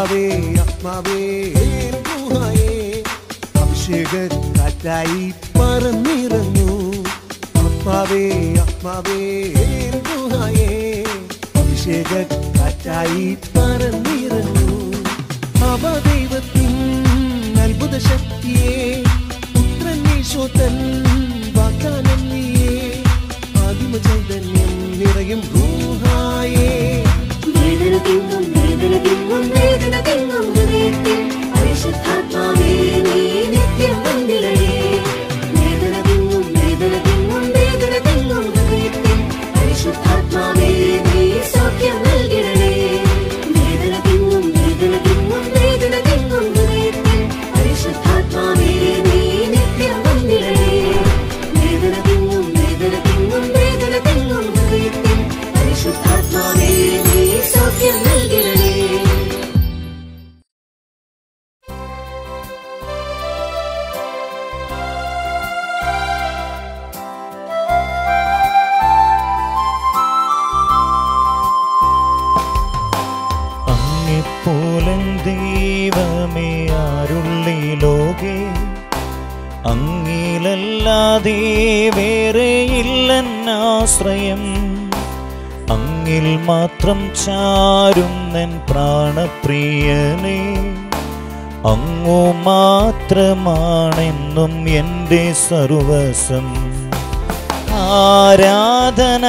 ആത്മാവേ ആത്മാവേ ഗുഹായേ അഭിഷേക കാറ്റായി പറന്നിറങ്ങൂ ആത്മാവേ ആത്മാവേ ഗുഹായേ അഭിഷേക കാറ്റായി പറന്നിറങ്ങൂ അവദൈവത്തിൻ അത്ഭുത ശക്തിയെ പുത്രൻ ഈശോത്തൻ വാഗ്ദാനം നീയേ ആദിമ ചൈതന്യം നിറയും ഗുഹായേ വേദന തിങ്ങും വേദന തിങ്ങും വേദന തിങ്ങും ഹൃദയത്തിൽ പരിശുദ്ധാത്മാവേ നീ നിത്യം വന്നിടണേ വേദന തിങ്ങും വേദന തിങ്ങും വേദന തിങ്ങും ഹൃദയത്തിൽ പരിശുദ്ധാത്മാവേ നീ സൗഖ്യം നൽകിടണേ വേദന തിങ്ങും വേദന തിങ്ങും വേദന തിങ്ങും ഹൃദയത്തിൽ പരിശുദ്ധാത്മാവേ നീ നിത്യം വന്നിടണേ വേദന തിങ്ങും വേദന തിങ്ങും വേദന തിങ്ങും ഹൃദയത്തിൽ പരിശുദ്ധാത്മാവേ നീ സൗഖ്യം നൽകിടണേ അങ്ങെപ്പോലൻ ദൈവമേ ആരുള്ളി ലോകേ അങ്ങിലല്ലാതെ വേറെയില്ലെന്നാശ്രയം അങ്ങിൽ മാത്രം ചാരുന്നൻ പ്രാണപ്രിയനെ അങ്ങു മാത്രമാണെന്നും എൻ്റെ സർവസം ആരാധന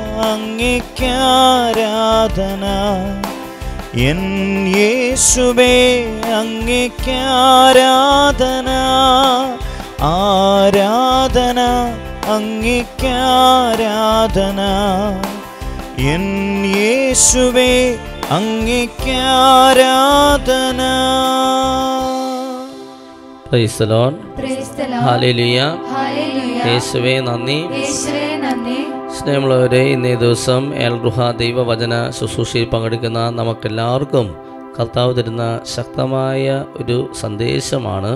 അങ്ങേക്കാരാധന എൻ യേശുവേ അങ്ങേക്കാരാധന ആരാധന അങ്ങേക്കാരാധന എൻ യേശുവേ അങ്ങേക്കാരാധന price loan Praise the Lord. Hallelujah Hallelujah. യേശുവേ നന്ദി യേശുവേ നന്ദി സ്നേഹമുള്ളവരെ ഇന്നേ ദിവസം എൽ റുഹ ദൈവവചന ശുശ്രൂഷയിൽ പങ്കെടുക്കുന്ന നമുക്കെല്ലാവർക്കും കർത്താവ് തരുന്ന ശക്തമായ ഒരു സന്ദേശമാണ്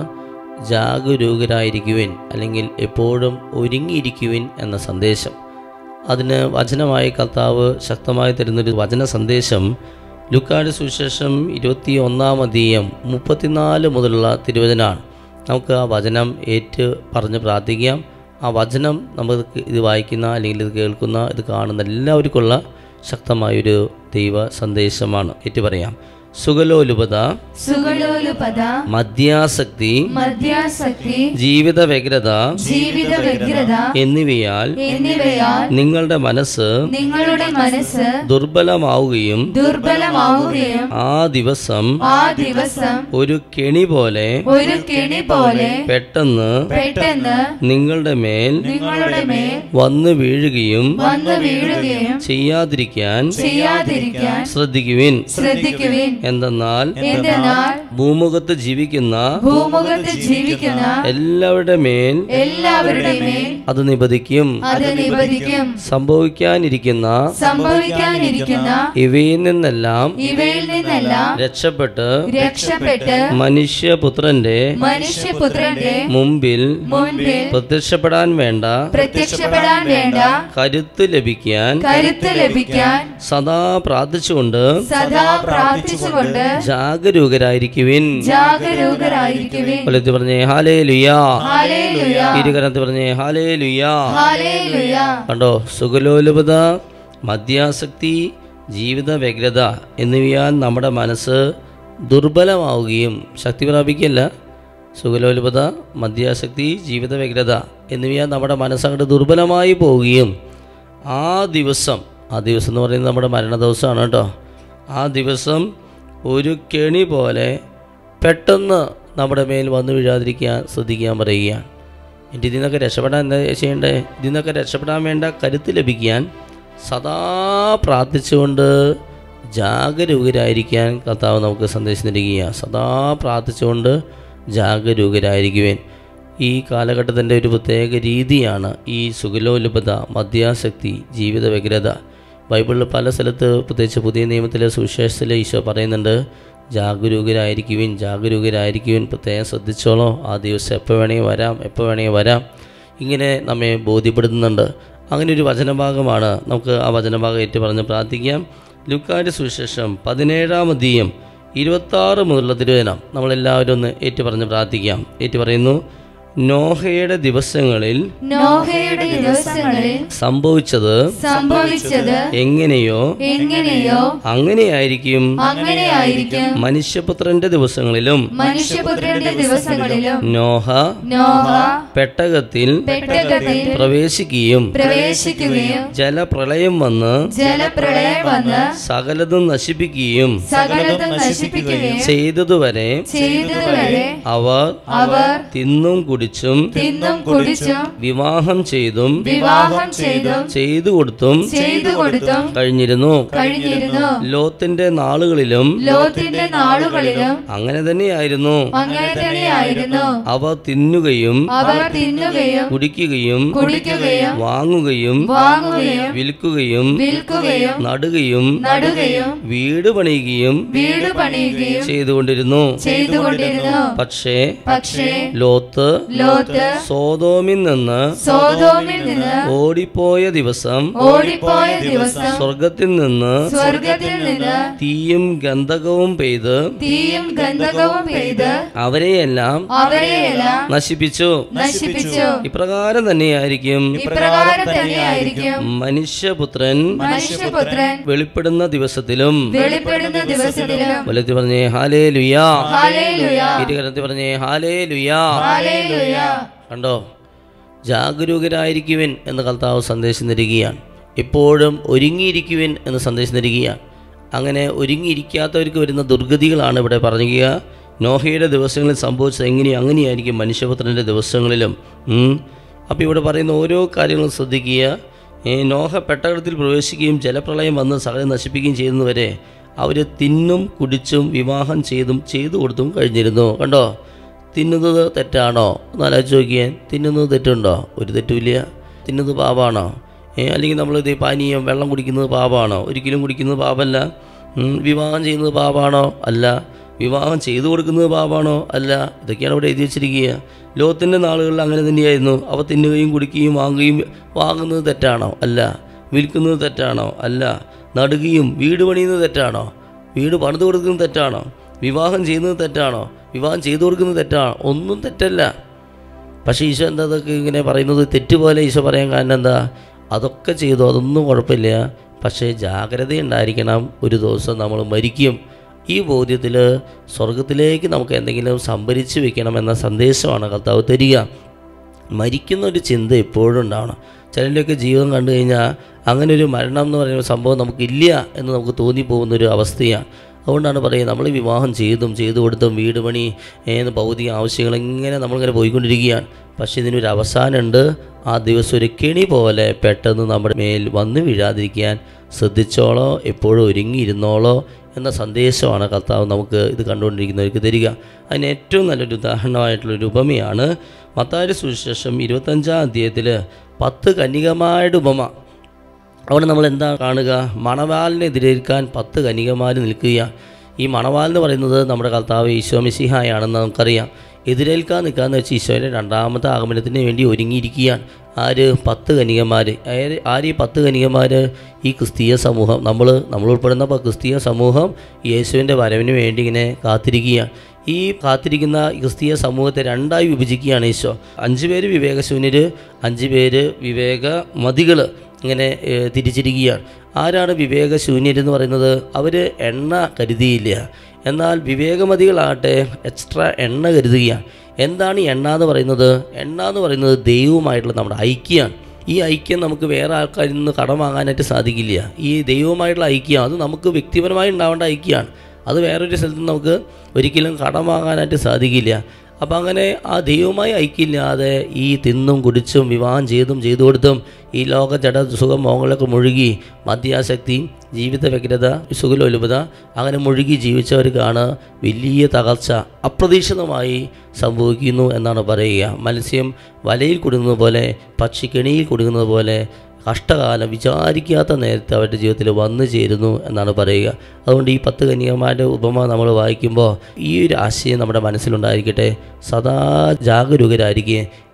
ജാഗരൂകരായിരിക്കുവിൻ അല്ലെങ്കിൽ എപ്പോഴും ഒരുങ്ങിയിരിക്കുവിൻ എന്ന സന്ദേശം അതിന് വചനമായി കർത്താവ് ശക്തമായി തരുന്നൊരു വചന സന്ദേശം ലുക്കാട് സുവിശേഷം ഇരുപത്തി ഒന്നാം അധീയം മുപ്പത്തിനാല് മുതലുള്ള തിരുവചനാണ് നമുക്ക് ആ വചനം ഏറ്റ് പറഞ്ഞ് പ്രാർത്ഥിക്കാം ആ വചനം നമുക്ക് ഇത് വായിക്കുന്ന അല്ലെങ്കിൽ ഇത് കേൾക്കുന്ന ഇത് കാണുന്ന എല്ലാവർക്കുള്ള ശക്തമായൊരു ദൈവ സന്ദേശമാണ് ഏറ്റു പറയാം സുഗലോലുപത സുഗലോലുപത മദ്യാസക്തി മദ്യാസക്തി ജീവിത വ്യഗ്രത ജീവിത വ്യഗ്രത എന്നിവയാൽ എന്നിവയാൽ നിങ്ങളുടെ മനസ്സ് നിങ്ങളുടെ മനസ്സ് ദുർബലമാവുകയും ദുർബലമാവുകയും ആ ദിവസം ആ ദിവസം ഒരു കെണി പോലെ ഒരു കെണി പോലെ പെട്ടെന്ന് പെട്ടെന്ന് നിങ്ങളുടെ മേൽ നിങ്ങളുടെ മേൽ വന്നു വീഴുകയും വന്നു വീഴുകയും ചെയ്യാതിരിക്കാൻ ചെയ്യാതിരിക്കാൻ ശ്രദ്ധിക്കുവിൻ ശ്രദ്ധിക്കുവിൻ എന്തെന്നാൽ എന്തെന്നാൽ ഭൂമുഖത്ത് ജീവിക്കുന്ന ഭൂമുഖത്ത് ജീവിക്കുന്ന എല്ലാവരുടെ മേൽ എല്ലാവരുടെ മേൽ അത് നിബദിക്കും അത് നിബദിക്കും സംഭവിക്കാനിരിക്കുന്ന സംഭവിക്കാനിരിക്കുന്ന ഇവയിൽ നിന്നെല്ലാം ഇവയിൽ നിന്നെല്ലാം രക്ഷപ്പെട്ട് രക്ഷപ്പെട്ട് മനുഷ്യപുത്രന്റെ മനുഷ്യപുത്രന്റെ മുമ്പിൽ മുൻപിൽ പ്രത്യക്ഷപ്പെടാൻ വേണ്ട പ്രത്യക്ഷപ്പെടാൻ വേണ്ട കരുത്ത് ലഭിക്കാൻ കരുത്ത് ലഭിക്കാൻ സദാ പ്രാർത്ഥിച്ചുകൊണ്ട് സദാ പ്രാർത്ഥിച്ചുകൊണ്ട് ജാഗരൂകരായിരിക്കുവിൻ ജാഗരൂകരായിരിക്കുവിൻ കൊല്ലത്ത് പറഞ്ഞേ ഹാലേ ലുയാ ഹാലേലുയ ഇരുകരത്ത് പറഞ്ഞേ ഹാലേ ലുയാ ഹാലേലുയ കണ്ടോ സുഖലോലുപത മദ്യാസക്തി ജീവിത വ്യഗ്രത എന്നിവയാൽ നമ്മുടെ മനസ്സ് ദുർബലമാവുകയും ശക്തി പ്രാപിക്കല്ല സുഖലോലുപത മദ്യാസക്തി ജീവിത വ്യഗ്രത എന്നിവയാൽ നമ്മുടെ മനസ്സങ്ങോട്ട് ദുർബലമായി പോവുകയും ആ ദിവസം ആ ദിവസം എന്ന് പറയുന്നത് നമ്മുടെ മരണ ദിവസമാണ് കേട്ടോ ആ ദിവസം ഒരു കെണി പോലെ പെട്ടെന്ന് നമ്മുടെ മേൽ വന്നു വീഴാതിരിക്കാൻ ശ്രദ്ധിക്കാൻ പറയുകയാണ് എൻ്റെ ഇതിൽ നിന്നൊക്കെ രക്ഷപ്പെടാൻ എന്താ ചെയ്യേണ്ടേ ഇതിൽ നിന്നൊക്കെ രക്ഷപ്പെടാൻ വേണ്ട കരുത്ത് ലഭിക്കാൻ സദാ പ്രാർത്ഥിച്ചുകൊണ്ട് ജാഗരൂകരായിരിക്കാൻ കർത്താവ് നമുക്ക് സന്ദേശം നൽകുകയാണ് സദാ പ്രാർത്ഥിച്ചുകൊണ്ട് ജാഗരൂകരായിരിക്കുവാൻ ഈ കാലഘട്ടത്തിൻ്റെ ഒരു പ്രത്യേക രീതിയാണ് ഈ സുഖലോലുപത മദ്യാസക്തി ജീവിത വ്യഗ്രത ബൈബിളിൽ പല സ്ഥലത്ത് പ്രത്യേകിച്ച് പുതിയ നിയമത്തിലെ സുവിശേഷത്തിൽ ഈശോ പറയുന്നുണ്ട് ജാഗരൂകരായിരിക്കുവിൻ ജാഗരൂകരായിരിക്കുവിൻ പ്രത്യേകം ശ്രദ്ധിച്ചോളോ ആ ദിവസം എപ്പോൾ വേണമെങ്കിൽ വരാം എപ്പോൾ വേണമെങ്കിൽ വരാം ഇങ്ങനെ നമ്മെ ബോധ്യപ്പെടുത്തുന്നുണ്ട് അങ്ങനെ ഒരു വചനഭാഗമാണ് നമുക്ക് ആ വചനഭാഗം ഏറ്റു പറഞ്ഞ് പ്രാർത്ഥിക്കാം ലുക്കാൻ്റെ സുവിശേഷം പതിനേഴാം അധ്യയം ഇരുപത്താറ് മുതലുള്ള തിരുവേനം നമ്മളെല്ലാവരും ഒന്ന് ഏറ്റു പറഞ്ഞ് പ്രാർത്ഥിക്കാം ഏറ്റു പറയുന്നു നോഹയുടെ ദിവസങ്ങളിൽ നോഹയുടെ ദിവസങ്ങളിൽ സംഭവിച്ചത് സംഭവിച്ചത് എങ്ങനെയോ എങ്ങനെയോ അങ്ങനെയായിരിക്കും അങ്ങനെയായിരിക്കും മനുഷ്യപുത്രന്റെ ദിവസങ്ങളിലും മനുഷ്യപുത്രന്റെ ദിവസങ്ങളിലും നോഹ നോഹ പെട്ടകത്തിൽ പെട്ടകത്തിൽ പ്രവേശിക്കുകയും പ്രവേശിക്കുകയും ജലപ്രളയം വന്ന് ജലപ്രളയം വന്ന് സകലതും നശിപ്പിക്കുകയും സകലതും നശിപ്പിക്കുകയും ചെയ്തതുവരെ ചെയ്തതുവരെ അവർ അവർ തിന്നും കുടിച്ചും തിന്നും കുടിച്ചും വിവാഹം ചെയ്തും വിവാഹം ചെയ്തും ചെയ്തു കൊടുത്തും ചെയ്തു കൊടുത്തും കഴിഞ്ഞിരുന്നു കഴിഞ്ഞിരുന്നു ലോത്തിന്റെ നാളുകളിലും ലോത്തിന്റെ നാളുകളിലും അങ്ങനെ തന്നെയായിരുന്നു അങ്ങനെ തന്നെയായിരുന്നു അവ തിന്നുകയും അവർ തിന്നുകയും കുടിക്കുകയും കുടിക്കുകയും വാങ്ങുകയും വാങ്ങുകയും വിൽക്കുകയും വിൽക്കുകയും നടുകയും നടുകയും വീട് പണിയുകയും വീട് പണിയുകയും ചെയ്തുകൊണ്ടിരുന്നു ചെയ്തുകൊണ്ടിരുന്നു പക്ഷേ പക്ഷേ ലോത്ത് ലോത്ത് സോതോമിൽ നിന്ന് സോതോമിൽ നിന്ന് ഓടിപ്പോയ ദിവസം ഓടിപ്പോയ ദിവസം സ്വർഗത്തിൽ നിന്ന് സ്വർഗത്തിൽ നിന്ന് തീയും ഗന്ധകവും പെയ്ത് തീയും ഗന്ധകവും പെയ്ത് അവരെയെല്ലാം അവരെയെല്ലാം നശിപ്പിച്ചു നശിപ്പിച്ചു ഇപ്രകാരം തന്നെയായിരിക്കും ഇപ്രകാരം തന്നെയായിരിക്കും മനുഷ്യപുത്രൻ മനുഷ്യപുത്രൻ വെളിപ്പെടുന്ന ദിവസത്തിലും വെളിപ്പെടുന്ന ദിവസത്തിലും വലത്തി പറഞ്ഞേ ഹാലേ ലുയാ ഹാലേലുയ ഇരുകരത്തി പറഞ്ഞേ ഹാലേ ലുയാ ഹാലേലുയ കണ്ടോ ജാഗരൂകരായിരിക്കുവിൻ എന്ന് കർത്താവ് സന്ദേശം തരികയാണ് എപ്പോഴും ഒരുങ്ങിയിരിക്കുവിൻ എന്ന് സന്ദേശം തരികയാണ് അങ്ങനെ ഒരുങ്ങിയിരിക്കാത്തവർക്ക് വരുന്ന ദുർഗതികളാണ് ഇവിടെ പറയുക നോഹയുടെ ദിവസങ്ങളിൽ സംഭവിച്ചത് എങ്ങനെയും അങ്ങനെയായിരിക്കും മനുഷ്യപുത്രൻ്റെ ദിവസങ്ങളിലും അപ്പോൾ ഇവിടെ പറയുന്ന ഓരോ കാര്യങ്ങളും ശ്രദ്ധിക്കുക ഏ, നോഹ പെട്ടകത്തിൽ പ്രവേശിക്കുകയും ജലപ്രളയം വന്ന് സകലം നശിപ്പിക്കുകയും ചെയ്യുന്നവരെ അവർ തിന്നും കുടിച്ചും വിവാഹം ചെയ്തും ചെയ്തു കൊടുത്തും കഴിഞ്ഞിരുന്നു കണ്ടോ തിന്നുന്നത് തെറ്റാണോ ഒന്ന് ആലോചിച്ച് നോക്കിയേ തിന്നുന്നത് തെറ്റുണ്ടോ ഒരു തെറ്റുമില്ല തിന്നുന്നത് പാപമാണോ ഏ അല്ലെങ്കിൽ നമ്മൾ ഇത് പാനീയം വെള്ളം കുടിക്കുന്നത് പാപമാണോ ഒരിക്കലും കുടിക്കുന്നത് പാപമല്ല ഉം, വിവാഹം ചെയ്യുന്നത് പാപമാണോ അല്ല വിവാഹം ചെയ്തു കൊടുക്കുന്നത് പാപമാണോ അല്ല ഇതൊക്കെയാണ് ഇവിടെ എഴുതി വെച്ചിരിക്കുക ലോകത്തിൻ്റെ നാളുകളിൽ അങ്ങനെ തന്നെയായിരുന്നു അവ തിന്നുകയും കുടിക്കുകയും വാങ്ങുകയും വാങ്ങുന്നത് തെറ്റാണോ അല്ല വിൽക്കുന്നത് തെറ്റാണോ അല്ല നടുകയും വീട് പണിയുന്നത് തെറ്റാണോ വീട് പണിത് കൊടുക്കുന്നത് തെറ്റാണോ വിവാഹം ചെയ്യുന്നത് തെറ്റാണോ വിവാഹം ചെയ്തു കൊടുക്കുന്നത് തെറ്റാണോ ഒന്നും തെറ്റല്ല പക്ഷേ ഈശോ എന്താ അതൊക്കെ ഇങ്ങനെ പറയുന്നത് തെറ്റുപോലെ ഈശോ പറയാൻ കാരണം എന്താ അതൊക്കെ ചെയ്തു അതൊന്നും കുഴപ്പമില്ല പക്ഷേ ജാഗ്രത ഉണ്ടായിരിക്കണം ഒരു ദിവസം നമ്മൾ മരിക്കും ഈ ബോധ്യത്തിൽ സ്വർഗത്തിലേക്ക് നമുക്ക് എന്തെങ്കിലും സംഭരിച്ച് വെക്കണം എന്ന സന്ദേശമാണ് കർത്താവ് തരിക മരിക്കുന്ന ഒരു ചിന്ത എപ്പോഴും ഉണ്ടാവണം ചിലരുടെയൊക്കെ ജീവിതം കണ്ടു കഴിഞ്ഞാൽ അങ്ങനെ ഒരു മരണം എന്ന് പറയുന്ന സംഭവം നമുക്കില്ല എന്ന് നമുക്ക് തോന്നിപ്പോകുന്ന ഒരു അവസ്ഥയാണ് അതുകൊണ്ടാണ് പറയുന്നത് നമ്മൾ വിവാഹം ചെയ്തും ചെയ്തു കൊടുത്തും വീട് പണി ഏത് ഭൗതിക ആവശ്യങ്ങൾ ഇങ്ങനെ നമ്മളിങ്ങനെ പോയിക്കൊണ്ടിരിക്കുകയാണ് പക്ഷേ ഇതിനൊരു അവസാനമുണ്ട് ആ ദിവസം ഒരു കെണി പോലെ പെട്ടെന്ന് നമ്മുടെ മേൽ വന്നു വീഴാതിരിക്കാൻ ശ്രദ്ധിച്ചോളോ എപ്പോഴും ഒരുങ്ങിയിരുന്നോളോ എന്ന സന്ദേശമാണ് കർത്താവ് നമുക്ക് ഇത് കണ്ടുകൊണ്ടിരിക്കുന്നവർക്ക് തരിക അതിന് ഏറ്റവും നല്ലൊരു ഉദാഹരണമായിട്ടുള്ളൊരു ഉപമയാണ് മത്താരി സുവിശേഷം ഇരുപത്തഞ്ചാം അധ്യായത്തിൽ പത്ത് കന്യകമാരുടെ ഉപമ അവിടെ നമ്മൾ എന്താ കാണുക മണവാലിനെ എതിരേൽക്കാൻ പത്ത് കന്യകമാർ നിൽക്കുക ഈ മണവാൽ എന്ന് പറയുന്നത് നമ്മുടെ കർത്താവ് ഈശോ മിശിഹായാണെന്ന് നമുക്കറിയാം എതിരേൽക്കാൻ നിൽക്കാന്ന് വെച്ചാൽ ഈശോയുടെ രണ്ടാമത്തെ ആഗമനത്തിന് വേണ്ടി ഒരുങ്ങിയിരിക്കുകയാണ് ആര് പത്ത് കന്യകമാർ ആര് ആര് ഈ പത്ത് കന്യകമാർ ഈ ക്രിസ്തീയ സമൂഹം നമ്മൾ നമ്മൾ ഉൾപ്പെടുന്ന പ- ക്രിസ്തീയ സമൂഹം യേശുവിൻ്റെ വരവിന് വേണ്ടി ഇങ്ങനെ കാത്തിരിക്കുകയാണ് ഈ കാത്തിരിക്കുന്ന ക്രിസ്തീയ സമൂഹത്തെ രണ്ടായി വിഭജിക്കുകയാണ് ഈശോ അഞ്ച് പേര് വിവേകശൂന്യർ അഞ്ച് പേര് വിവേക മതികൾ ഇങ്ങനെ ഏഹ്, തിരിച്ചിരിക്കുകയാണ് ആരാണ് വിവേകശൂന്യരെന്ന് പറയുന്നത് അവർ എണ്ണ കരുതിയില്ല എന്നാൽ വിവേകമതികളാകട്ടെ എക്സ്ട്രാ എണ്ണ കരുതുകയാണ് എന്താണ് ഈ എണ്ണ എന്ന് പറയുന്നത് എണ്ണ എന്ന് പറയുന്നത് ദൈവവുമായിട്ടുള്ള നമ്മുടെ ഐക്യമാണ് ഈ ഐക്യം നമുക്ക് വേറെ ആൾക്കാരിൽ നിന്ന് കടം വാങ്ങാനായിട്ട് സാധിക്കില്ല ഈ ദൈവവുമായിട്ടുള്ള ഐക്യം അത് നമുക്ക് വ്യക്തിപരമായി ഉണ്ടാവേണ്ട ഐക്യമാണ് അത് വേറൊരു സ്ഥലത്ത് നിന്ന് നമുക്ക് ഒരിക്കലും കടം വാങ്ങാനായിട്ട് സാധിക്കില്ല അപ്പം അങ്ങനെ ആ ദൈവവുമായി ഐക്യമില്ലാതെ ഈ തിന്നും കുടിച്ചും വിവാഹം ചെയ്തും ചെയ്തു കൊടുത്തും ഈ ലോക ജഡ സുഖം മോഹങ്ങളൊക്കെ മുഴുകി മദ്യാസക്തി ജീവിത വ്യഗ്രത സുഖലോലുപത അങ്ങനെ മുഴുകി ജീവിച്ചവർക്കാണ് വലിയ തകർച്ച അപ്രതീക്ഷിതമായി സംഭവിക്കുന്നു എന്നാണ് പറയുക മത്സ്യം വലയിൽ കുടുങ്ങുന്നത് പോലെ പക്ഷി കെണിയിൽ കുടുങ്ങുന്നത് പോലെ കഷ്ടകാലം വിചാരിക്കാത്ത നേരത്തെ അവരുടെ ജീവിതത്തിൽ വന്നു ചേരുന്നു എന്നാണ് പറയുക അതുകൊണ്ട് ഈ പത്ത് കന്യകമാരുടെ ഉപമ നമ്മൾ വായിക്കുമ്പോൾ ഈ ഒരു ആശയം നമ്മുടെ മനസ്സിലുണ്ടായിരിക്കട്ടെ സദാ ജാഗരൂകരായിരിക്കുകയും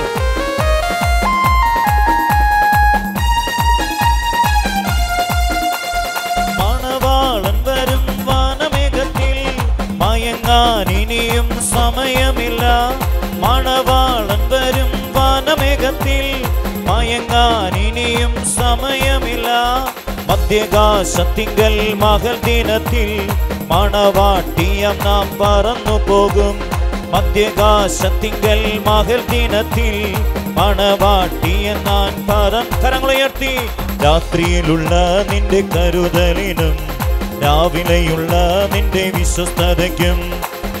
മണവാളൻ വരും വാനമേഘത്തിൽ മയങ്ങാൻ ഇനിയും സമയമില്ല മണവാളൻ വരും വാനമേഘത്തിൽ മയങ്ങാൻ ഇനിയും സമയമില്ല മധ്യകാശത്തിങ്കൽ മകൾ ദിനത്തിൽ മണവാട്ടിയം നാം പറന്നു പോകും മധ്യകാശത്തിങ്കൽ മകൾ ദിനത്തിൽ മണവാട്ടിയ നാൻ പറ കരങ്ങളുയർത്തി രാത്രിയിലുള്ള നിന്റെ കരുതലിനും രാവിലെയുള്ള നിന്റെ വിശ്വസ്തതയ്ക്കും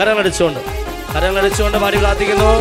കരങ്ങളടിച്ചുകൊണ്ട് കരങ്ങളടിച്ചുകൊണ്ട് പാടി പ്രാർത്ഥിക്കുന്നു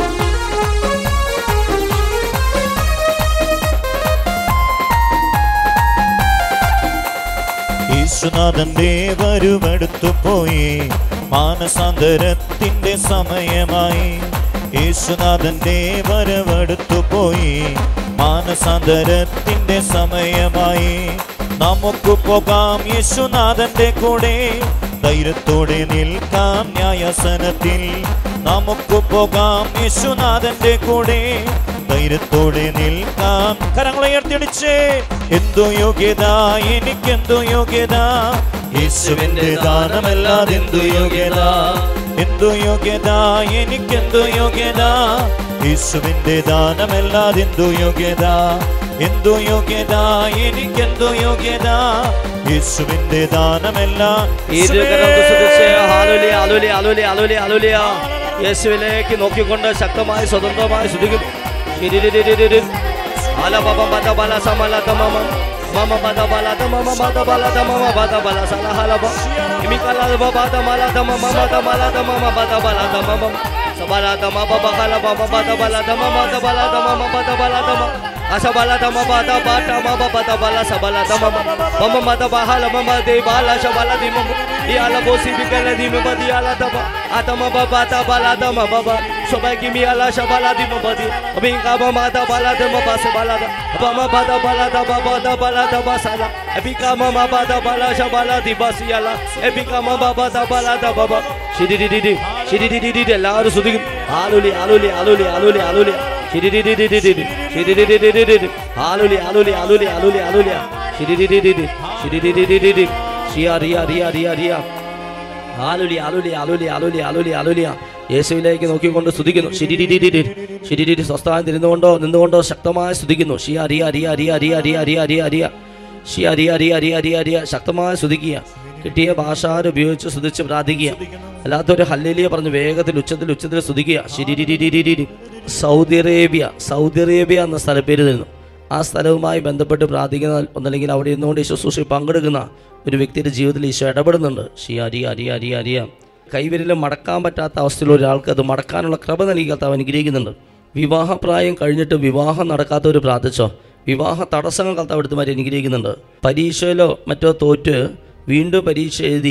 യേശുനാഥന്റെ വരുമെടുത്തു പോയി മാനസാന്തരത്തിന്റെ സമയമായി യേശുനാഥന്റെ വരവെടുത്തു പോയി മാനസാന്തരത്തിന്റെ സമയമായി നമുക്ക് പോകാം യേശുനാഥന്റെ കൂടെ ധൈര്യത്തോടെ നിൽക്കാം ന്യായാസനത്തിൽ നമുക്ക് പോകാം യേശുനാഥന്റെ കൂടെ ധൈര്യത്തോടെ നിൽക്കാം കരങ്ങളെ ഉയർത്തിയടിച്ച് എന്തോ യോഗ്യത എനിക്കെന്തോ യോഗ്യത യേശുവിന്റെ ദാനമല്ലാതെ എന്തു യോഗ്യത എന്തോ യോഗ്യത എനിക്കെന്തോ യോഗ്യത യേശുവിന്റെ ദാനമല്ലാതെ എന്തു യോഗ്യത എന്തോ യോഗ്യത എനിക്കെന്തോ യോഗ്യത യേശുവിന്റെ ദാനമല്ല ഇരുകരങ്ങൾ ശ്രദ്ധിച്ച് hallelujah hallelujah hallelujah hallelujah hallelujah യേശുവിലേക്ക് നോക്കിക്കൊണ്ട് ശക്തമായി സ്വതന്ത്രമായി ശ്രദ്ധിക്കും മമ ബദ ബല ദ മമ ബദ ബല ദ മമ ബദ ബല സല ഹല ബ ഇമി കല ദ ബദ മല ദ മമ ബദ ബല ദ മമ ബദ ബല ദ മമ സബല ദ മമ ബ ഹല ബ മ ബദ ബല ദ മമ ബദ ബല ദ മമ ബദ ബല ദ മമ അസബല ദ മമ ബദ ബത മമ ബദ ബല സബല ദ മമ മമ ബദ ബഹല മമ ദേ ബാല ശബല ദി മമ ഇയാല ബോസി ബികല ദി മമ ദി യാല ദ ബ അതമ ബ ബത ബല ദ മ ബ ബ সবাই কি মিয়ালা সবালা দি মবাদি আমি কাবা মাদা বালা দে মবাসে বালা দা বামা বাদা বালা দা বাবা দা বালা দা বাসালা এবি কামা মা বাদা বালা সবালা দি বাসিয়ালা এবি কামা বাবা দা বালা দা বাবা শিডি ডি ডি ডি শিডি ডি ডি ডি എല്ലാവരും ശ്രദ്ധിക്കും hallelujah hallelujah hallelujah hallelujah hallelujah শিডি ഡി ഡി ഡി ഡി ഡി শিডি ഡി ഡി ഡി ഡി ഡി hallelujah hallelujah hallelujah hallelujah hallelujah শিডি ഡി ഡി ഡി ഡി শিডি ഡി ഡി ഡി ഡി ഡി ഷിയ റിയ റിയ റിയ റിയ hallelujah hallelujah hallelujah hallelujah hallelujah hallelujah യേശുവിലേക്ക് നോക്കിക്കൊണ്ട് സ്തുതിക്കുന്നു ശിരിരിരിരിരി ശിരിരിരി സ്വസ്ഥാനം തിരുന്നുകൊണ്ടോ നിന്നുകൊണ്ടോ ശക്തമായി സ്തുതിക്കുന്നു ഷി അരിയ അരിയ അരിയ അരിയ അരിയ അരിയ അരിയ അരിയ ഷി അരിയ അരിയ അരിയ അരിയ അരിയ ശക്തമായി സ്തുതിക്കുക കിട്ടിയ ഭാഷാര ഉപയോഗിച്ച് സ്തുതിച്ച് പ്രാർത്ഥിക്കുക അല്ലാത്തൊരു ഹല്ലേലിയ പറഞ്ഞ് വേഗത്തിൽ ഉച്ചത്തിൽ ഉച്ചത്തിൽ സ്തുതിക്കുക ശിരിരിരിരിരിരി സൗദി അറേബ്യ സൗദി അറേബ്യ എന്ന സ്ഥലപ്പേര് തരുന്നു ആ സ്ഥലവുമായി ബന്ധപ്പെട്ട് പ്രാർത്ഥിക്കുന്ന ഒന്നല്ലെങ്കിൽ അവിടെ ഇരുന്നുകൊണ്ട് ശുശ്രൂഷ പങ്കെടുക്കുന്ന ഒരു വ്യക്തിയുടെ ജീവിതത്തിൽ ഈശോ ഇടപെടുന്നുണ്ട് ഷി അരിയ അരിയ അരിയ അരിയ കൈവിരലും മടക്കാൻ പറ്റാത്ത അവസ്ഥയിൽ ഒരാൾക്ക് അത് മടക്കാനുള്ള കൃപ നൽകി കർത്താവ് അനുഗ്രഹിക്കുന്നുണ്ട് വിവാഹപ്രായം കഴിഞ്ഞിട്ട് വിവാഹം നടക്കാത്തവർ പ്രാർത്ഥിച്ചോ വിവാഹ തടസ്സങ്ങൾ കർത്താവ് എടുത്ത് മാറ്റി അനുഗ്രഹിക്കുന്നുണ്ട് പരീക്ഷയിലോ മറ്റോ തോറ്റ് വീണ്ടും പരീക്ഷ എഴുതി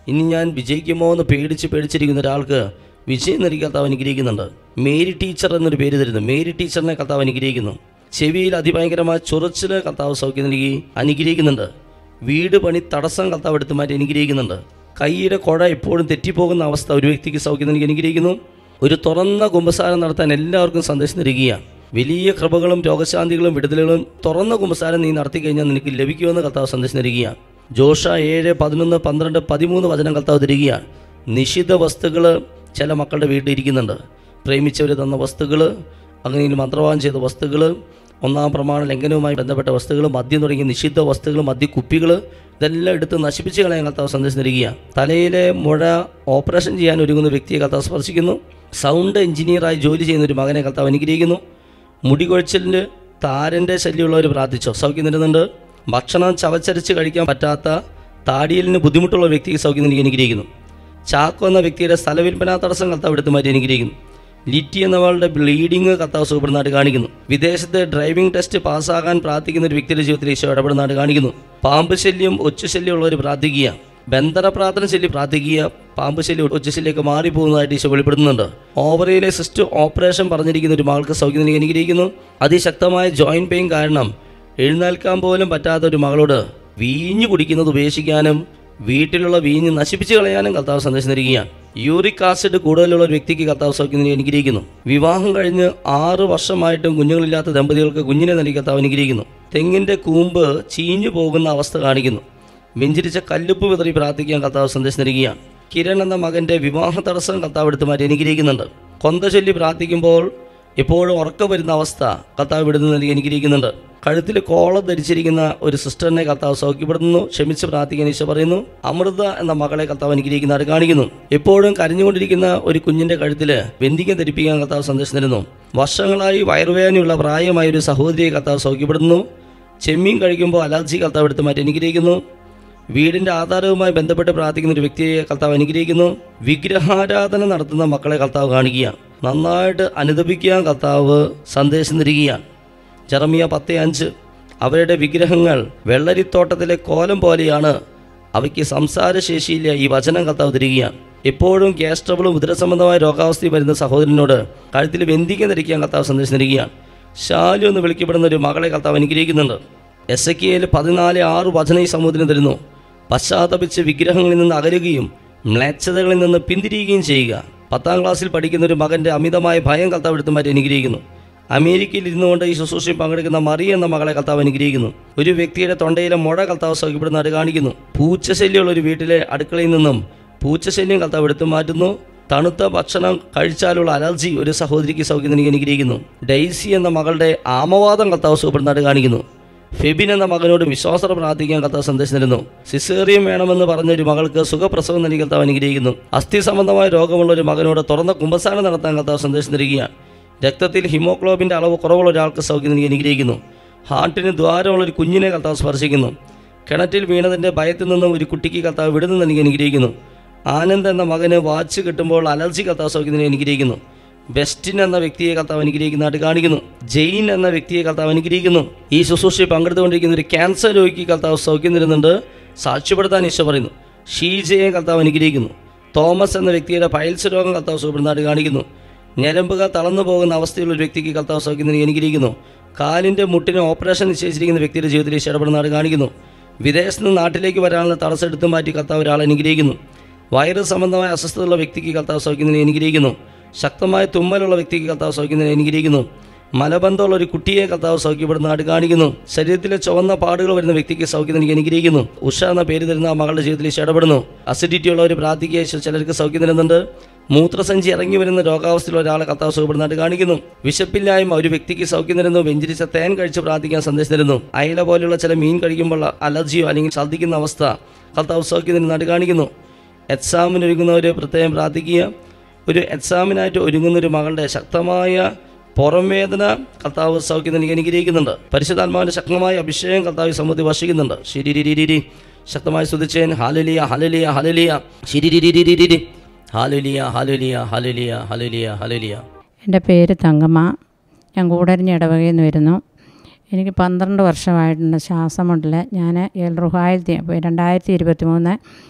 ഇനി ഞാൻ വിജയിക്കുമോ എന്ന് പേടിച്ച് പേടിച്ചിരിക്കുന്ന ഒരാൾക്ക് വിജയം നൽകി കർത്താവ് അനുഗ്രഹിക്കുന്നുണ്ട് മേരി ടീച്ചർ എന്നൊരു പേര് തരുന്നു മേരി ടീച്ചറിനെ കർത്താവ് അനുഗ്രഹിക്കുന്നു ചെവിയിൽ അതിഭയങ്കരമായ ചൊറിച്ചിൽ കർത്താവ് സൗഖ്യം നൽകി അനുഗ്രഹിക്കുന്നുണ്ട് വീട് പണി തടസ്സം കർത്താവ് എടുത്തു മാറ്റി അനുഗ്രഹിക്കുന്നുണ്ട് കൈയുടെ കുഴ എപ്പോഴും തെറ്റിപ്പോകുന്ന അവസ്ഥ ഒരു വ്യക്തിക്ക് സൗഖ്യം നൽകി അനുഗ്രഹിക്കുന്നു ഒരു തുറന്ന കുമ്പസാരം നടത്താൻ എല്ലാവർക്കും സന്ദേശം തരികയാണ് വലിയ കൃപകളും രോഗശാന്തികളും വിടുതലുകളും തുറന്ന കുമ്പസാരം നീ നടത്തി കഴിഞ്ഞാൽ നിനക്ക് ലഭിക്കുമെന്ന് കർത്താവ് സന്ദേശം തരികയാണ് ജോഷ ഏഴ് പതിനൊന്ന് പന്ത്രണ്ട് പതിമൂന്ന് വചനം കർത്താവ് തരികയാണ് നിഷിദ്ധ വസ്തുക്കൾ ചില മക്കളുടെ വീട്ടിൽ ഇരിക്കുന്നുണ്ട് പ്രേമിച്ചവർ തന്ന വസ്തുക്കൾ അങ്ങനെ മന്ത്രവാദം ചെയ്ത വസ്തുക്കൾ ഒന്നാം പ്രമാണ ലംഘനവുമായി ബന്ധപ്പെട്ട വസ്തുക്കൾ മദ്യം തുടങ്ങിയ നിഷിദ്ധ വസ്തുക്കൾ മദ്യക്കുപ്പികൾ ഇതെല്ലാം എടുത്ത് നശിപ്പിച്ച് കളയാൻ കർത്താവ് സന്ദേശം തരികയാണ് തലയിലെ മുഴ ഓപ്പറേഷൻ ചെയ്യാൻ ഒരുങ്ങുന്ന വ്യക്തിയെ കർത്താവ് സ്പർശിക്കുന്നു സൗണ്ട് എഞ്ചിനീയറായി ജോലി ചെയ്യുന്ന ഒരു മകനെ കർത്താവ് അനുഗ്രഹിക്കുന്നു മുടികൊഴിച്ചിലിൻ്റെ താരൻ്റെ ശല്യമുള്ളവർ പ്രാർത്ഥിച്ചോ സൗഖ്യം തരുന്നുണ്ട് ഭക്ഷണം ചവച്ചരച്ച് കഴിക്കാൻ പറ്റാത്ത താടിയലിന് ബുദ്ധിമുട്ടുള്ള വ്യക്തിക്ക് സൗഖ്യം നൽകി അനുഗ്രഹിക്കുന്നു ചാക്കോ എന്ന വ്യക്തിയുടെ സ്ഥലവിൽപ്പന തടസ്സം കർത്താവ് എടുത്തു മാറ്റി അനുഗ്രഹിക്കുന്നു ലിറ്റി എന്നവളുടെ ബ്ലീഡിങ് കർത്താവ് സുഖപ്പെടുന്നതായിട്ട് കാണിക്കുന്നു വിദേശത്ത് ഡ്രൈവിംഗ് ടെസ്റ്റ് പാസ്സാകാൻ പ്രാർത്ഥിക്കുന്ന ഒരു വ്യക്തിയുടെ ജീവിതത്തിൽ ഈശോ ഇടപെടുന്നതായിട്ട് കാണിക്കുന്നു പാമ്പ് ശല്യം ഒച്ചു ശല്യമുള്ളവർ പ്രാർത്ഥിക്കുക ബന്ധന പ്രാർത്ഥന ചൊല്ലി പ്രാർത്ഥിക്കുക പാമ്പ് ശല്യം ഒച്ചു ശല്യമൊക്കെ മാറിപ്പോകുന്നതായിട്ട് ഈശോ വെളിപ്പെടുത്തുന്നുണ്ട് ഓവറിയിലെ സിസ്റ്റ് ഓപ്പറേഷൻ പറഞ്ഞിരിക്കുന്ന ഒരു മകൾക്ക് സൗഖ്യം നൽകി അനുഗ്രഹിക്കുന്നു അതിശക്തമായ ജോയിൻറ്റ് പെയിൻ കാരണം എഴുന്നേൽക്കാൻ പോലും പറ്റാത്ത ഒരു മകളോട് വീഞ്ഞു കുടിക്കുന്നത് ഉപേക്ഷിക്കാനും വീട്ടിലുള്ള വീഞ്ഞ് നശിപ്പിച്ചു കളയാനും കർത്താവ് സന്ദേശം തരികയാണ് യൂറിക് ആസിഡ് കൂടുതലുള്ള ഒരു വ്യക്തിക്ക് കർത്താവ് സൗഖ്യം നൽകി അനുഗ്രഹിക്കുന്നു വിവാഹം കഴിഞ്ഞ് ആറ് വർഷമായിട്ടും കുഞ്ഞുങ്ങളില്ലാത്ത ദമ്പതികൾക്ക് കുഞ്ഞിനെ നൽകി കർത്താവ് അനുഗ്രഹിക്കുന്നു തെങ്ങിൻ്റെ കൂമ്പ് ചീഞ്ഞു പോകുന്ന അവസ്ഥ കാണിക്കുന്നു വെഞ്ചിരിച്ച കല്ലുപ്പ് വിതറി പ്രാർത്ഥിക്കാൻ കർത്താവ് സന്ദേശം തരികയാണ് കിരൺ എന്ന മകൻ്റെ വിവാഹ തടസ്സം കർത്താവ് എടുത്തു മാറ്റി അനുഗ്രഹിക്കുന്നുണ്ട് കൊന്ത ചൊല്ലി പ്രാർത്ഥിക്കുമ്പോൾ എപ്പോഴും ഉറക്കം വരുന്ന അവസ്ഥ കർത്താവ് വിടുന്നു നൽകി അനുഗ്രഹിക്കുന്നുണ്ട് കഴുത്തിൽ കോളം ധരിച്ചിരിക്കുന്ന ഒരു സിസ്റ്ററിനെ കർത്താവ് സൗഖ്യപ്പെടുന്നു ക്ഷമിച്ച് പ്രാർത്ഥിക്കാൻ ഈശോ പറയുന്നു അമൃത എന്ന മകളെ കർത്താവ് അനുഗ്രഹിക്കുന്നതായിട്ട് കാണിക്കുന്നു എപ്പോഴും കരഞ്ഞുകൊണ്ടിരിക്കുന്ന ഒരു കുഞ്ഞിന്റെ കഴുത്തിൽ വെന്തികം ധരിപ്പിക്കാൻ കർത്താവ് സന്ദേശം തരുന്നു വർഷങ്ങളായി വയറുവേദനയുള്ള പ്രായമായ ഒരു സഹോദരിയെ കർത്താവ് സൗഖ്യപ്പെടുന്നു ചെമ്മീൻ കഴിക്കുമ്പോൾ അലർജി കർത്താവ് എടുത്ത് മാറ്റി അനുഗ്രഹിക്കുന്നു വീടിന്റെ ആധാരവുമായി ബന്ധപ്പെട്ട് പ്രാർത്ഥിക്കുന്ന ഒരു വ്യക്തിയെ കർത്താവ് അനുഗ്രഹിക്കുന്നു വിഗ്രഹാരാധന നടത്തുന്ന മക്കളെ കർത്താവ് കാണിക്കുക നന്നായിട്ട് അനുദപിക്കാൻ കർത്താവ് സന്ദേശം തരികയാണ് ജറമിയ പത്ത് അഞ്ച് അവരുടെ വിഗ്രഹങ്ങൾ വെള്ളരിത്തോട്ടത്തിലെ കോലം പോലെയാണ് അവയ്ക്ക് സംസാരശേഷിയില്ല ഈ വചനം കർത്താവ് തരികയാണ് എപ്പോഴും ഗ്യാസ് ട്രബിളും ഉദരസംബന്ധമായ രോഗാവസ്ഥയും വരുന്ന സഹോദരനോട് കഴുത്തിൽ വെന്തിക്കം ധരിക്കാൻ കർത്താവ് സന്ദേശം തരികയാണ് ശാലു എന്ന് വിളിക്കപ്പെടുന്ന ഒരു മകളെ കർത്താവ് അനുഗ്രഹിക്കുന്നുണ്ട് എസ് എ കെയിൽ പതിനാല് ആറ് വചന ഈ സമൂഹത്തിന് തരുന്നു പശ്ചാത്തപിച്ച് വിഗ്രഹങ്ങളിൽ നിന്ന് അകലുകയും മ്ലേച്ഛതകളിൽ നിന്ന് പിന്തിരിയുകയും ചെയ്യുക പത്താം ക്ലാസ്സിൽ പഠിക്കുന്ന ഒരു മകന്റെ അമിതമായ ഭയം കർത്താവ് എടുത്തു മാറ്റി അനുഗ്രഹിക്കുന്നു അമേരിക്കയിൽ ഇരുന്നുകൊണ്ട് ഈ ശുശ്രൂഷയിൽ പങ്കെടുക്കുന്ന മറി എന്ന മകളെ കർത്താവ് അനുഗ്രഹിക്കുന്നു ഒരു വ്യക്തിയുടെ തൊണ്ടയിലെ മുഴ കർത്താവ് സൗഖ്യപ്പെടുന്നതായിട്ട് കാണിക്കുന്നു പൂച്ചശല്യമുള്ള ഒരു വീട്ടിലെ അടുക്കളയിൽ നിന്നും പൂച്ചശല്യം കർത്താവ് എടുത്തു മാറ്റുന്നു തണുത്ത ഭക്ഷണം കഴിച്ചാലുള്ള അലർജി ഒരു സഹോദരിക്ക് സൗഖ്യം നൽകി അനുഗ്രഹിക്കുന്നു ഡെയ്സി എന്ന മകളുടെ ആമവാദം കർത്താവ് സുഖപ്പെടുന്നതായിട്ട് കാണിക്കുന്നു ഫെബിൻ എന്ന മകനോട് വിശ്വാസത പ്രാർത്ഥിക്കാൻ കർത്താവ് സന്ദേശം തരുന്നു സിസേറിയം വേണമെന്ന് പറഞ്ഞ ഒരു മകൾക്ക് സുഖപ്രസവം നൽകി കർത്താവ് അനുഗ്രഹിക്കുന്നു അസ്ഥി സംബന്ധമായ രോഗമുള്ള ഒരു മകനോട് തുറന്ന കുമ്പസാരം നടത്താൻ കർത്താവ് സന്ദേശം തരികയാണ് രക്തത്തിൽ ഹിമോഗ്ലോബിൻ്റെ അളവ് കുറവുള്ള ഒരാൾക്ക് സൗഖ്യം നൽകി അനുഗ്രഹിക്കുന്നു ഹാർട്ടിന് ദ്വാരമുള്ള ഒരു കുഞ്ഞിനെ കർത്താവ് സ്പർശിക്കുന്നു കിണറ്റിൽ വീണതിൻ്റെ ഭയത്തിൽ നിന്നും ഒരു കുട്ടിക്ക് കർത്താവ് വിടുന്നു നൽകി അനുഗ്രഹിക്കുന്നു ആനന്ദ് എന്ന മകന് വാച്ച് കിട്ടുമ്പോൾ അലർജി കർത്താവ് സൗഖ്യം നൽകി അനുഗ്രഹിക്കുന്നു ബെസ്റ്റിൻ എന്ന വ്യക്തിയെ കർത്താവ് അനുഗ്രഹിക്കുന്നതായിട്ട് കാണിക്കുന്നു ജെയിൻ എന്ന വ്യക്തിയെ കർത്താവ് അനുഗ്രഹിക്കുന്നു ഈ ശുശ്രൂഷയിൽ പങ്കെടുത്തുകൊണ്ടിരിക്കുന്ന ഒരു ക്യാൻസർ രോഗിക്ക് കർത്താവ് സൗഖ്യം തരുന്നുണ്ട് സാക്ഷ്യപ്പെടുത്താൻ ഈശോ പറയുന്നു ഷീജയെ കർത്താവ് അനുഗ്രഹിക്കുന്നു തോമസ് എന്ന വ്യക്തിയുടെ പൈൽസ് രോഗം കർത്താവ് സുഖപ്പെടുന്നതായിട്ട് കാണിക്കുന്നു ഞരമ്പുകൾ തളർന്നു പോകുന്ന അവസ്ഥയുള്ള ഒരു വ്യക്തിക്ക് കർത്താവ് സൗഖ്യം നൽകി അനുഗ്രഹിക്കുന്നു കാലിൻ്റെ മുട്ടിന് ഓപ്പറേഷൻ നിശ്ചയിച്ചിരിക്കുന്ന വ്യക്തിയുടെ ജീവിതത്തിൽ ഈശോ ഇടപെടുന്നതായിട്ട് കാണിക്കുന്നു വിദേശത്ത് നിന്ന് നാട്ടിലേക്ക് വരാനുള്ള തടസ്സം എടുത്തു മാറ്റി കർത്താവ് ഒരാളെ അനുഗ്രഹിക്കുന്നു വൈറസ് സംബന്ധമായ അസ്വസ്ഥതയുള്ള വ്യക്തിക്ക് കർത്താവ് സൗഖ്യം നൽകി അനുഗ്രഹിക്കുന്നു ശക്തമായ തുമ്മലുള്ള വ്യക്തിക്ക് കർത്താവ് സൗഖ്യം നൽകി അനുഗ്രഹിക്കുന്നു മലബന്ധമുള്ള ഒരു കുട്ടിയെ കർത്താവ് സൗഖ്യപ്പെടുന്നതായിട്ട് കാണിക്കുന്നു ശരീരത്തിലെ ചുവന്ന പാടുകൾ വരുന്ന വ്യക്തിക്ക് സൗഖ്യം നൽകി അനുഗ്രഹിക്കുന്നു ഉഷ എന്ന പേര് തരുന്ന ആ മകളുടെ ജീവിതത്തിൽ ഈശോ ഇടപെടുന്നു അസിഡിറ്റി ഉള്ള ഒരു പ്രാർത്ഥിക്കുക ഈശോ ചിലർക്ക് സൗഖ്യം തരുന്നുണ്ട് മൂത്രസഞ്ചി ഇറങ്ങി വരുന്ന രോഗാവസ്ഥയിൽ ഒരാളെ കർത്താവ് സുഖപ്പെടുന്നതായിട്ട് കാണിക്കുന്നു വിശപ്പില്ലായ്മ ഒരു വ്യക്തിക്ക് സൗഖ്യം തരുന്നു വെഞ്ചരിച്ച തേൻ കഴിച്ച് പ്രാർത്ഥിക്കാൻ സന്ദേശം തരുന്നു അയല പോലെയുള്ള ചില മീൻ കഴിക്കുമ്പോൾ അലർജിയോ അല്ലെങ്കിൽ ഛർദ്ദിക്കുന്ന അവസ്ഥ കർത്താവ് സൗഖ്യം തരുന്നതായിട്ട് കാണിക്കുന്നു എക്സാമിന് ഒരുങ്ങുന്നവർ പ്രത്യേകം പ്രാർത്ഥിക്കുക ഒരു എക്സാമിനായിട്ട് ഒരുങ്ങുന്ന ഒരു മകളുടെ ശക്തമായ പുറംവേദന കർത്താവ് സൗഖ്യം നൽകി അനുഗ്രഹിക്കുന്നുണ്ട് പരിശുദ്ധാത്മാവിന്റെ ശക്തമായ അഭിഷേകം കർത്താവ് സമൃദ്ധി വർഷിക്കുന്നുണ്ട് ശിരിരിരിരി ശക്തമായി സ്തുതിച്ചേൻ ഹാലലിയ ഹലലിയ ഹലലിയ ശിരിരിരിരിരി ഹാലലിയ ഹലലിയ ഹലലിയ ഹലലിയ ഹലലിയ എൻ്റെ പേര് തങ്കമ്മ ഞാൻ കൂടരിഞ്ഞ ഇടവകയിൽ നിന്ന് വരുന്നു എനിക്ക് പന്ത്രണ്ട് വർഷമായിട്ടുണ്ട് ശ്വാസമുട്ടൽ ഞാൻ എൽറുഹായിരത്തി രണ്ടായിരത്തി ഇരുപത്തി മൂന്ന്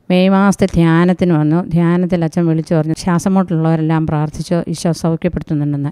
മെയ് മാസത്തെ ധ്യാനത്തിന് വന്നു ധ്യാനത്തിൽ അച്ഛൻ വിളിച്ചു പറഞ്ഞു ശ്വാസമുട്ടുള്ളവരെല്ലാം പ്രാർത്ഥിച്ചു ഈശോ സൗഖ്യപ്പെടുത്തുന്നുണ്ടെന്ന്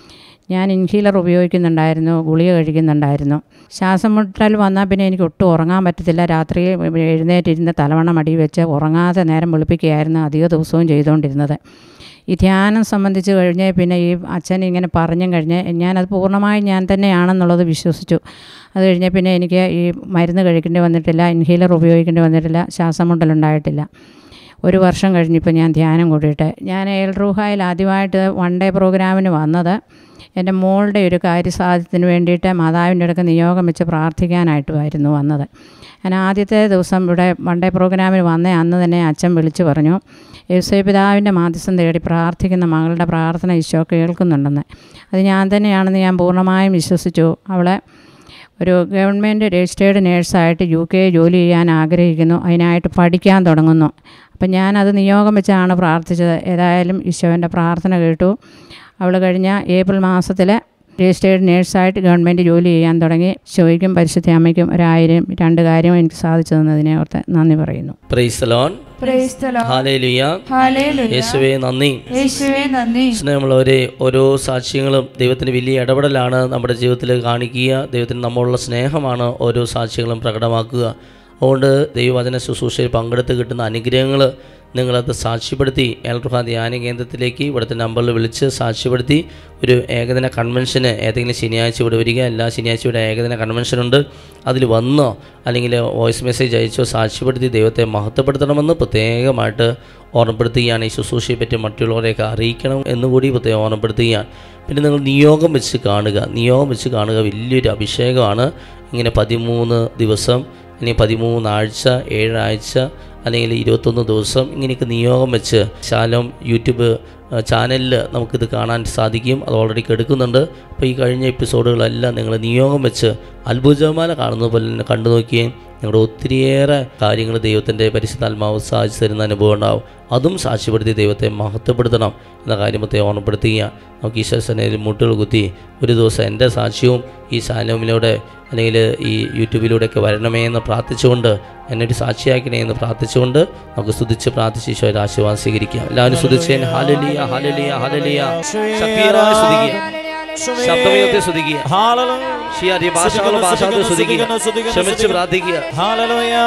ഞാൻ ഇൻഹീലർ ഉപയോഗിക്കുന്നുണ്ടായിരുന്നു ഗുളിക കഴിക്കുന്നുണ്ടായിരുന്നു ശ്വാസം മുട്ടൽ വന്നാൽ പിന്നെ എനിക്ക് ഒട്ടും ഉറങ്ങാൻ പറ്റത്തില്ല രാത്രി എഴുന്നേറ്റിരുന്ന് തലവണ മടി വെച്ച് ഉറങ്ങാതെ നേരം വെളുപ്പിക്കുകയായിരുന്നു അധിക ദിവസവും ചെയ്തുകൊണ്ടിരുന്നത് ഈ ധ്യാനം സംബന്ധിച്ച് കഴിഞ്ഞ് പിന്നെ ഈ അച്ഛൻ ഇങ്ങനെ പറഞ്ഞും കഴിഞ്ഞ് ഞാനത് പൂർണ്ണമായും ഞാൻ തന്നെയാണെന്നുള്ളത് വിശ്വസിച്ചു അത് കഴിഞ്ഞ് പിന്നെ എനിക്ക് ഈ മരുന്ന് കഴിക്കേണ്ടി വന്നിട്ടില്ല ഇൻഹീലർ ഉപയോഗിക്കേണ്ടി വന്നിട്ടില്ല ശ്വാസം മുട്ടലുണ്ടായിട്ടില്ല ഒരു വർഷം കഴിഞ്ഞിപ്പോൾ ഞാൻ ധ്യാനം കൂടിയിട്ട് ഞാൻ എൽ റൂഹായിൽ ആദ്യമായിട്ട് വൺ ഡേ പ്രോഗ്രാമിന് വന്നത് എൻ്റെ മോളുടെ ഒരു കാര്യസാധ്യത്തിന് വേണ്ടിയിട്ട് മാതാവിൻ്റെ അടുക്ക് നിയോഗം വെച്ച് പ്രാർത്ഥിക്കാനായിട്ടുമായിരുന്നു വന്നത് ഞാൻ ആദ്യത്തെ ദിവസം ഇവിടെ വൺ ഡേ പ്രോഗ്രാമിന് വന്ന അന്ന് തന്നെ അച്ഛൻ വിളിച്ചു പറഞ്ഞു യേശുവ പിതാവിൻ്റെ മാധ്യസ്ഥം തേടി പ്രാർത്ഥിക്കുന്ന മകളുടെ പ്രാർത്ഥന ഈശോ കേൾക്കുന്നുണ്ടെന്ന് അത് ഞാൻ തന്നെയാണെന്ന് ഞാൻ പൂർണ്ണമായും വിശ്വസിച്ചു അവളെ ഒരു ഗവൺമെൻറ് രജിസ്റ്റേർഡ് നേഴ്സായിട്ട് യു കെ ജോലി ചെയ്യാൻ ആഗ്രഹിക്കുന്നു അതിനായിട്ട് പഠിക്കാൻ തുടങ്ങുന്നു അപ്പം ഞാനത് നിയോഗം വെച്ചാണ് പ്രാർത്ഥിച്ചത് ഏതായാലും ഈശോൻ്റെ പ്രാർത്ഥന കേട്ടു അവൾ കഴിഞ്ഞ ഏപ്രിൽ മാസത്തിൽ രജിസ്റ്റേർഡ് നേഴ്സായിട്ട് ഗവൺമെൻറ് ജോലി ചെയ്യാൻ തുടങ്ങി ഷോയ്ക്കും പരിശുദ്ധ അമ്മയ്ക്കും ഒരായിരം രണ്ട് കാര്യം എനിക്ക് സാധിച്ചു തന്നതിനെ ഓർത്ത് നന്ദി പറയുന്നു പ്രൈസലോൺ Praise the Lord. Hallelujah Hallelujah. യേശുവേ നന്ദി യേശുവേ നന്ദി സ്നേഹമുള്ളവരെ ഓരോ സാക്ഷ്യങ്ങളും ദൈവത്തിൻ്റെ വലിയ ഇടപെടലാണ് നമ്മുടെ ജീവിതത്തിൽ കാണിക്കുക ദൈവത്തിന് നമ്മളുള്ള സ്നേഹമാണ് ഓരോ സാക്ഷ്യങ്ങളും പ്രകടമാക്കുക അതുകൊണ്ട് ദൈവവചന ശുശ്രൂഷയിൽ പങ്കെടുത്ത് കിട്ടുന്ന അനുഗ്രഹങ്ങൾ നിങ്ങളത് സാക്ഷ്യപ്പെടുത്തി എൽറുഹ ധ്യാന കേന്ദ്രത്തിലേക്ക് ഇവിടുത്തെ നമ്പറിൽ വിളിച്ച് സാക്ഷ്യപ്പെടുത്തി ഒരു ഏകദിന കൺവെൻഷന് ഏതെങ്കിലും ശനിയാഴ്ച ഇവിടെ വരിക എല്ലാ ശനിയാഴ്ച ഇവിടെ ഏകദിന കൺവെൻഷനുണ്ട് അതിൽ വന്നോ അല്ലെങ്കിൽ വോയിസ് മെസ്സേജ് അയച്ചോ സാക്ഷ്യപ്പെടുത്തി ദൈവത്തെ മഹത്വപ്പെടുത്തണമെന്ന് പ്രത്യേകമായിട്ട് ഓർമ്മപ്പെടുത്തുകയാണ് ഈ ശുശ്രൂഷയെ പറ്റി മറ്റുള്ളവരെയൊക്കെ അറിയിക്കണം എന്നുകൂടി പ്രത്യേകം ഓർമ്മപ്പെടുത്തുകയാണ് പിന്നെ നിങ്ങൾ നിയോഗം വെച്ച് കാണുക നിയോഗം വെച്ച് കാണുക വലിയൊരു അഭിഷേകമാണ് ഇങ്ങനെ പതിമൂന്ന് ദിവസം അല്ലെങ്കിൽ പതിമൂന്നാഴ്ച ഏഴാഴ്ച അല്ലെങ്കിൽ ഇരുപത്തൊന്ന് ദിവസം ഇങ്ങനെയൊക്കെ നിയോഗം വെച്ച് ശാലം യൂട്യൂബ് ചാനലിൽ നമുക്കിത് കാണാൻ സാധിക്കും അത് ഓൾറെഡി കെടുക്കുന്നുണ്ട് അപ്പോൾ ഈ കഴിഞ്ഞ എപ്പിസോഡുകളെല്ലാം നിങ്ങൾ നിയോഗം വെച്ച് അത്ഭുതമാല കാണുന്നത് പോലെ തന്നെ കണ്ടു നോക്കുകയും നിങ്ങളുടെ ഒത്തിരിയേറെ കാര്യങ്ങൾ ദൈവത്തിൻ്റെ പരിശുദ്ധാത്മാവ് സാധിച്ചു തരുന്ന അനുഭവം ഉണ്ടാവും അതും സാക്ഷ്യപ്പെടുത്തി ദൈവത്തെ മഹത്വപ്പെടുത്തണം എന്ന കാര്യമത്തെ ഓർമ്മപ്പെടുത്തുക നമുക്ക് ഈശ്വരസനയിൽ മുട്ടുകൾ കുത്തി ഒരു ദിവസം എൻ്റെ സാക്ഷ്യവും ഈ ശാലോമിലൂടെ അല്ലെങ്കിൽ ഈ യൂട്യൂബിലൂടെയൊക്കെ വരണമേ എന്ന് പ്രാർത്ഥിച്ചുകൊണ്ട് എന്നെ ഒരു സാക്ഷിയാക്കണേ എന്ന് പ്രാർത്ഥിച്ചുകൊണ്ട് നമുക്ക് സ്തുതിച്ച് പ്രാർത്ഥിച്ച് ഈശോയുടെ ആശീർവാദം സ്വീകരിക്കാം എല്ലാവരും സ്തുതിച്ചേൻ ഹാലലിയ ഹാലലിയ ഹാലലിയ ശക്തിയേറായ സ്തുതിക്കുക ശബ്ദമയത്തെ സ്തുതിക്കുക Hallelujah. ഷിയാരി ഭാഷകൾ ഭാഷകൾ സ്തുതിക്കുക ക്ഷമിച്ച് പ്രാർത്ഥിക്കുക Hallelujah.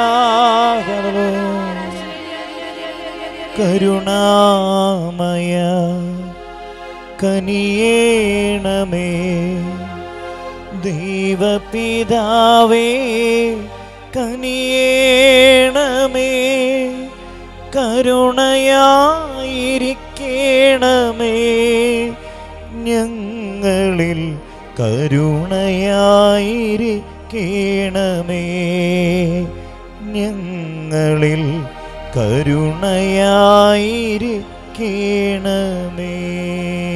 Hallelujah. കരുണാമയ കനിയേണമേ ദൈവപിതാവേ കനിയേണമേ കരുണയായിരിക്കേണമേ ഞങ്ങളിൽ കരുണയായിരിക്കേണമേ ഞങ്ങളിൽ കരുണയായിരിക്കേണമേ